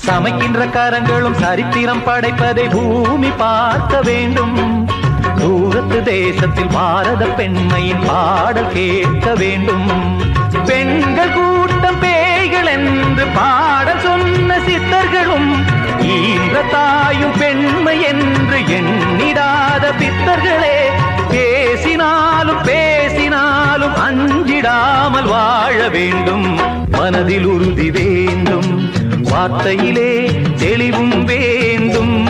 சமைக்கின்ற கரங்களும் சரித்திரம் படைப்பதை பூமி பார்க்க வேண்டும் தூரத்து தேசத்தில் பாரத பெண்மையின் பாடல் கேட்க வேண்டும் பெண்கள் கூட்டம் பேய்கள் என்று பாடல் சொன்ன சித்தர்களும் ஈன்ற தாயும் பெண்மை என்று எண்ணிடாத பித்தர்களே பேசினாலும் பேசினாலும் அஞ்சிடாமல் வாழ வேண்டும் மனதில் உறுதி வேண்டும் வார்த்தையிலே தெளிவும் வேண்டும்